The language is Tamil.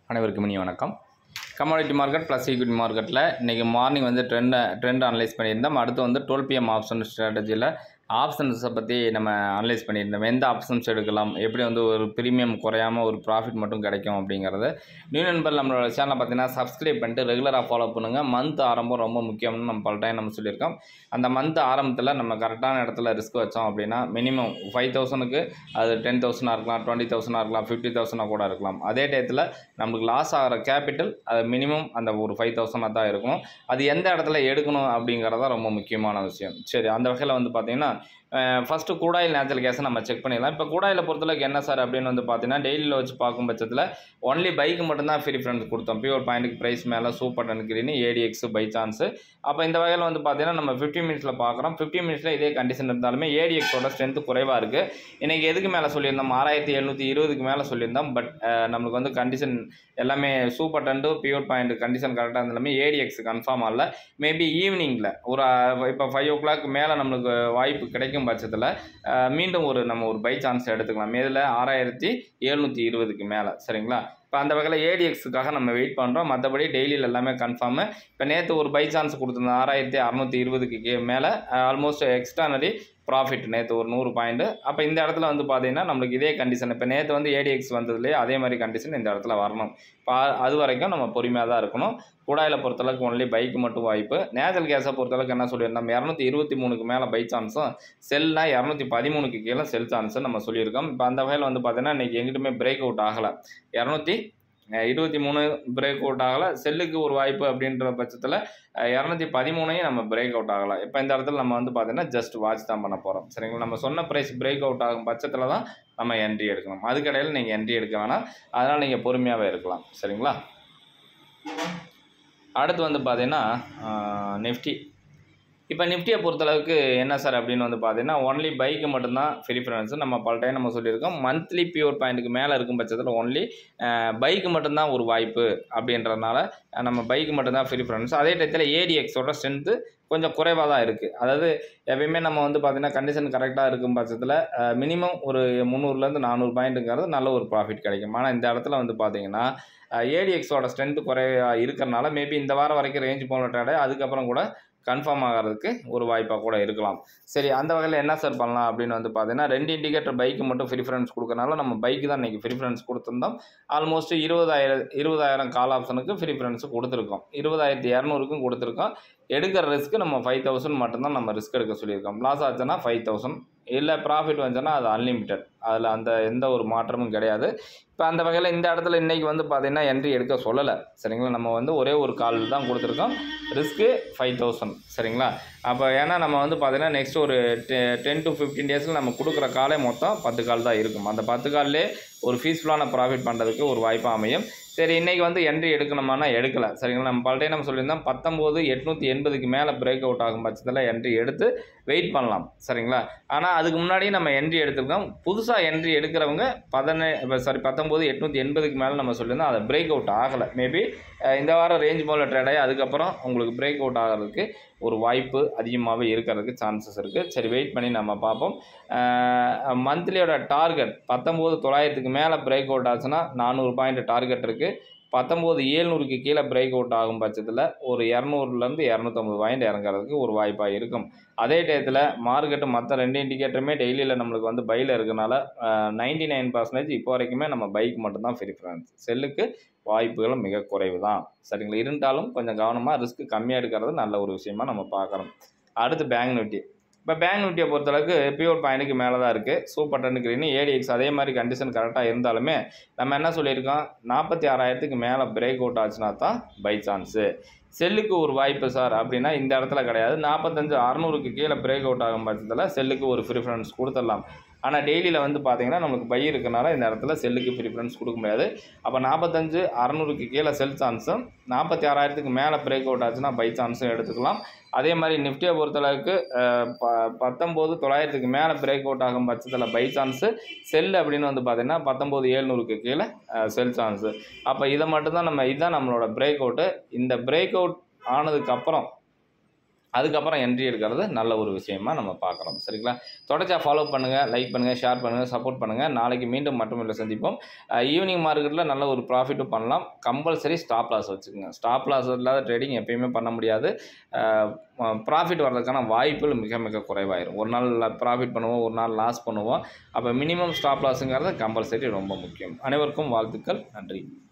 அனைவருக்கும் இனி வணக்கம் கமாடிட்டி மார்க்கெட் ப்ளஸ் ஈக்விட்டி மார்க்கெட்டில் இன்றைக்கி மார்னிங் வந்து ட்ரெண்டை ட்ரெண்ட் அனலைஸ் பண்ணியிருந்தோம் அடுத்து வந்து டுவெல் பிஎம் ஆப்ஷன் ஸ்ட்ராட்டஜியில் ஆப்ஷன்ஸை பற்றி நம்ம அனலைஸ் பண்ணியிருந்தோம் எந்த ஆப்ஷன்ஸ் எடுக்கலாம் எப்படி வந்து ஒரு ப்ரீமியம் குறையாமல் ஒரு ப்ராஃபிட் மட்டும் கிடைக்கும் அப்படிங்கிறது நியூ நண்பர் நம்மளோட சேனலை பார்த்தீங்கன்னா சப்ஸ்கிரைப் பண்ணிட்டு ரெகுலராக ஃபாலோ பண்ணுங்கள் மந்த் ஆரம்பம் ரொம்ப முக்கியம்னு நம்ம பல டைம் நம்ம சொல்லியிருக்கோம் அந்த மந்த் ஆரம்பத்தில் நம்ம கரெக்டான இடத்துல ரிஸ்க் வச்சோம் அப்படின்னா மினிமம் ஃபைவ் தௌசண்ட்க்கு அது டென் தௌசண்டாக இருக்கலாம் டுவெண்ட்டி தௌசண்டாக இருக்கலாம் ஃபிஃப்டி தௌசண்டாக கூட இருக்கலாம் அதே டயத்தில் நம்மளுக்கு லாஸ் ஆகிற கேபிட்டல் அது மினிமம் அந்த ஒரு ஃபைவ் தௌசண்டாக தான் இருக்கும் அது எந்த இடத்துல எடுக்கணும் அப்படிங்கிறதா ரொம்ப முக்கியமான விஷயம் சரி அந்த வகையில் வந்து பார்த்திங்கன்னா ஃபஸ்ட்டு கூடாயில் நேச்சுரல் கேஸை நம்ம செக் பண்ணிடலாம் இப்போ கூடாயில் பொறுத்தளவுக்கு என்ன சார் அப்படின்னு வந்து பார்த்தீங்கன்னா டெய்லியில் வச்சு பார்க்கும் பட்சத்தில் ஒன்லி பைக்கு மட்டும்தான் ஃப்ரீ ஃப்ரெண்ட்ஸ் கொடுத்தோம் பியூர் பாயிண்ட்டுக்கு ப்ரைஸ் மேலே supertrend green ADX buy chance அப்போ இந்த வகையில் வந்து பார்த்தீங்கன்னா நம்ம ஃபிஃப்டி மினிட்ஸில் பார்க்குறோம் ஃபிஃப்டி மினிட்ஸில் இதே கண்டிஷன் இருந்தாலுமே ஏடிஎக்ஸோட ஸ்ட்ரென்த்து குறைவாக இருக்குது இன்றைக்கி எதுக்கு மேலே சொல்லியிருந்தோம் ஆறாயிரத்தி எழுநூற்றி இருபதுக்கு மேலே சொல்லியிருந்தோம் பட் நம்மளுக்கு வந்து கண்டிஷன் எல்லாமே supertrend pure point condition கரெக்டாக இருந்தாலுமே ஏடிஎக்ஸ் கன்ஃபார்ம் ஆகல மேபி ஈவினிங்கில் ஒரு இப்போ ஃபைவ் ஓ கிளாக் மேலே நம்மளுக்கு வாய்ப்பு கிடைக்கும் பட்சத்தில் மீண்டும் ஒரு நம்ம ஒரு பை சான்ஸ் எடுத்துக்கலாம் இதில் ஆறாயிரத்தி எழுநூற்றி இருபதுக்கு மேலே சரிங்களா இப்போ அந்த வகையில் ஏடிஎக்ஸுக்காக நம்ம வெயிட் பண்ணுறோம் மற்றபடி டெய்லியில் எல்லாமே கன்ஃபார்மு இப்போ நேற்று ஒரு பை சான்ஸ் கொடுத்துருந்தோம் ஆறாயிரத்தி அறநூற்றி இருபதுக்கு கே மேலே ஆல்மோஸ்ட் எக்ஸ்ட்ரானரி ப்ராஃபிட் நேற்று ஒரு நூறு பாயிண்ட்டு அப்போ இந்த இடத்துல வந்து பார்த்தீங்கன்னா நம்மளுக்கு இதே கண்டிஷன் இப்போ நேற்று வந்து ஏடிஎக்ஸ் வந்ததுலேயே அதே மாதிரி கண்டிஷன் இந்த இடத்துல வரணும் இப்போ அது வரைக்கும் நம்ம பொறுமையாக தான் இருக்கணும் கூடாயில் பொறுத்தளவுக்கு ஒன்லி பைக்கு மட்டும் வாய்ப்பு நேச்சுரல் கேஸை பொறுத்தளவுக்கு என்ன சொல்லியிருந்தோம் இரநூத்தி இருபத்தி மூணுக்கு மேலே பை சான்ஸும் செல்னா இரநூத்தி பதிமூணுக்கு கீழே செல் சான்ஸும் நம்ம சொல்லியிருக்கோம் இப்போ அந்த வகையில் வந்து பார்த்தீங்கன்னா இன்றைக்கி எங்கிட்டுமே பிரேக் அவுட் ஆகலை இரநூத்தி இருபத்தி மூணு பிரேக் அவுட் ஆகலை செல்லுக்கு ஒரு வாய்ப்பு அப்படின்ற பட்சத்தில் இரநூத்தி பதிமூணையும் நம்ம பிரேக் அவுட் ஆகலாம் இப்போ இந்த இடத்துல நம்ம வந்து பார்த்தீங்கன்னா ஜஸ்ட் வாட்ச் தான் பண்ண போகிறோம் சரிங்களா நம்ம சொன்ன ப்ரைஸ் பிரேக் அவுட் ஆகும் பட்சத்தில் தான் நம்ம என்ட்ரி எடுக்கணும் அதுக்கடையில் நீங்கள் என்ட்ரி எடுக்க வேணாம் அதனால் நீங்கள் பொறுமையாகவே இருக்கலாம் சரிங்களா அடுத்து வந்து பார்த்தீங்கன்னா நிஃப்டி இப்போ நிஃப்டியை பொறுத்தளவுக்கு என்ன சார் அப்படின்னு வந்து பார்த்தீங்கன்னா ஒன்லி பைக்கு மட்டும்தான் ஃப்ரீ ஃபினான்ஸ் நம்ம பல டைம் நம்ம சொல்லியிருக்கோம் மந்த்லி பியூர் பாயிண்ட்டுக்கு மேலே இருக்கும் பட்சத்தில் ஒன்லி பைக்கு மட்டும்தான் ஒரு வாய்ப்பு அப்படின்றதுனால நம்ம பைக்கு மட்டும்தான் ஃப்ரீ ஃபினான்ஸ் அதே டயத்தில் ஏடிஎக்ஸோட ஸ்ட்ரென்த்து கொஞ்சம் குறைவாக தான் இருக்குது அதாவது எப்பயுமே நம்ம வந்து பார்த்திங்கன்னா கண்டிஷன் கரெக்டாக இருக்கும் பட்சத்தில் மினிமம் ஒரு முந்நூறுலேருந்து நானூறு பாயிண்ட்டுங்கிறது நல்ல ஒரு ப்ராஃபிட் கிடைக்கும் ஆனால் இந்த இடத்துல வந்து பார்த்திங்கன்னா ஏடிஎக்ஸோட ஸ்ட்ரென்த்து குறைவாக இருக்கிறனால மேபி இந்த வாரம் வரைக்கும் ரேஞ்ச் போன ட்ரேடை அதுக்கப்புறம் கூட கன்ஃபார்ம் ஆகிறதுக்கு ஒரு வாய்ப்பாக கூட இருக்கலாம் சரி அந்த வகையில் என்ன சார் பண்ணலாம் அப்படின்னு வந்து பார்த்தீங்கன்னா ரெண்டு இண்டிகேட்டர் பைக்கு மட்டும் ப்ரிஃபரன்ஸ் கொடுக்கறனால நம்ம பைக்கு தான் இன்றைக்கி ப்ரிஃபரன்ஸ் கொடுத்துருந்தோம் ஆல்மோஸ்ட் இருபதாயிரம் இருபதாயிரம் கால் ஆப்ஷனுக்கு ப்ரிஃபரன்ஸ் கொடுத்துருக்கோம் இருபதாயிரத்தி இரநூறுக்கும் கொடுத்துருக்கோம் எடுக்கிற ரிஸ்க்கு நம்ம ஃபைவ் தௌசண்ட் மட்டும்தான் நம்ம ரிஸ்க் எடுக்க சொல்லியிருக்கோம் லாஸ் ஆச்சுன்னா ஃபைவ் தௌசண்ட் இல்லை ப்ராஃபிட் வந்துச்சுன்னா அது அன்லிமிட்டட் அதில் அந்த எந்த ஒரு மாற்றமும் கிடையாது இப்போ அந்த வகையில் இந்த இடத்துல இன்றைக்கி வந்து பார்த்திங்கன்னா என்ட்ரி எடுக்க சொல்லலை சரிங்களா நம்ம வந்து ஒரே ஒரு கால் தான் கொடுத்துருக்கோம் ரிஸ்க்கு ஃபைவ் தௌசண்ட் சரிங்களா அப்போ ஏன்னா நம்ம வந்து பார்த்திங்கன்னா நெக்ஸ்ட் ஒரு டெ டென் டு ஃபிஃப்டீன் டேஸில் நம்ம கொடுக்குற காலே மொத்தம் பத்து கால் தான் இருக்கும் அந்த பத்து கால்லே ஒரு ஃபீஸ்ஃபுல்லான ப்ராஃபிட் பண்ணுறதுக்கு ஒரு வாய்ப்பு அமையும் சரி இன்றைக்கி வந்து என்ட்ரி எடுக்கணுமானா எடுக்கலை சரிங்களா நம்ம பல டைம் நம்ம சொல்லியிருந்தோம் பத்தொம்போது எட்நூற்றி எண்பதுக்கு மேலே பிரேக் அவுட் ஆகும் பட்சத்தில் என்ட்ரி எடுத்து வெயிட் பண்ணலாம் சரிங்களா ஆனால் அதுக்கு முன்னாடி நம்ம என்ட்ரி எடுத்திருக்கோம் புதுசாக என்ட்ரி எடுக்கிறவங்க பதினே சாரி பத்தொம்போது எட்நூற்றி எண்பதுக்கு மேலே நம்ம சொல்லியிருந்தோம் அதை பிரேக் அவுட் ஆகலை மேபி இந்த வாரம் ரேஞ்ச் போல் ட்ரேடாகி அதுக்கப்புறம் உங்களுக்கு பிரேக் அவுட் ஆகிறதுக்கு ஒரு வாய்ப்பு அதிகமாகவே இருக்கிறதுக்கு சான்சஸ் இருக்குது சரி வெயிட் பண்ணி நம்ம பார்ப்போம் மந்த்லியோட டார்கெட் பத்தொம்போது தொள்ளாயிரத்துக்கு மேலே பிரேக் அவுட் ஆச்சுன்னா நானூறு பாயிண்ட் டார்கெட் இருக்குது பத்தொம்போது ஏழ்நூறுக்கு கீழே பிரேக் அவுட் ஆகும் பட்சத்தில் ஒரு இரநூறுலேருந்து இரநூத்தம்பது பாயிண்ட் இறங்குறதுக்கு ஒரு வாய்ப்பாக இருக்கும் அதே டயத்தில் மார்க்கெட்டு மற்ற ரெண்டு இண்டிகேட்டருமே டெய்லியில் நம்மளுக்கு வந்து பையில் இருக்கனால நைன்டி நைன் பர்சன்டேஜ் இப்போ வரைக்குமே நம்ம பைக் மட்டும்தான் ப்ரிஃபரன்ஸ் செல்லுக்கு வாய்ப்புகளும் மிக குறைவு தான் சரிங்களா இருந்தாலும் கொஞ்சம் கவனமாக ரிஸ்க் கம்மியாக எடுக்கிறது நல்ல ஒரு விஷயமா நம்ம பார்க்குறோம் அடுத்து பேங்க் நிஃப்டி இப்போ பேங்க் நிஃப்டியை பொறுத்தளவுக்கு பியூர் பாயிண்ட்டுக்கு மேலே தான் இருக்குது சூப்பர் டென் கிரீன் ஏடிஎக்ஸ் அதே மாதிரி கண்டிஷன் கரெக்டாக இருந்தாலுமே நம்ம என்ன சொல்லியிருக்கோம் நாற்பத்தி ஆறாயிரத்துக்கு மேலே பிரேக் அவுட் ஆச்சுன்னா தான் பை சான்ஸு செல்லுக்கு ஒரு வாய்ப்பு சார் அப்படின்னா இந்த இடத்துல கிடையாது நாற்பத்தஞ்சு அறநூறுக்கு கீழே பிரேக் அவுட் ஆகும் பட்சத்தில் செல்லுக்கு ஒரு ப்ரிஃபரன்ஸ் கொடுத்துடலாம் ஆனால் டெய்லியில் வந்து பார்த்தீங்கன்னா நமக்கு பை இருக்கனால இந்த இடத்துல செல்லுக்கு ப்ரிஃபரன்ஸ் கொடுக்க முடியாது அப்போ நாற்பத்தஞ்சு அறநூறுக்கு கீழே செல் சான்ஸும் நாற்பத்தி ஆறாயிரத்துக்கு மேலே பிரேக் அவுட் ஆச்சுன்னா பை சான்ஸும் எடுத்துக்கலாம் அதே மாதிரி நிஃப்டியை பொறுத்தளவுக்கு ப பத்தொம்போது தொள்ளாயிரத்துக்கு மேலே பிரேக் அவுட் ஆகும் பட்சத்தில் பை சான்ஸு செல் அப்படின்னு வந்து பார்த்திங்கன்னா பத்தொம்போது ஏழ்நூறுக்கு கீழே செல் சான்ஸு அப்போ இதை மட்டும்தான் நம்ம இதுதான் நம்மளோட பிரேக் அவுட்டு இந்த பிரேக் அவுட் ஆனதுக்கப்புறம் அதுக்கப்புறம் என்ட்ரி எடுக்கிறது நல்ல ஒரு விஷயமா நம்ம பார்க்குறோம் சரிங்களா தொடர்ச்சியாக ஃபாலோ பண்ணுங்கள் லைக் பண்ணுங்கள் ஷேர் பண்ணுங்கள் சப்போர்ட் பண்ணுங்கள் நாளைக்கு மீண்டும் மட்டும் இல்லை சந்திப்போம் ஈவினிங் மார்க்கெட்டில் நல்ல ஒரு ப்ராஃபிட்டும் பண்ணலாம் கம்பல்சரி ஸ்டாப் லாஸ் வச்சுக்கோங்க ஸ்டாப் லாஸ் இல்லாத ட்ரேடிங் எப்பயுமே பண்ண முடியாது ப்ராஃபிட் வர்றதுக்கான வாய்ப்புகள் மிக மிக குறைவாயிரும் ஒரு நாள் ப்ராஃபிட் பண்ணுவோம் ஒரு நாள் லாஸ் பண்ணுவோம் அப்போ மினிமம் ஸ்டாப் லாஸுங்கிறது கம்பல்சரி ரொம்ப முக்கியம் அனைவருக்கும் வாழ்த்துக்கள் நன்றி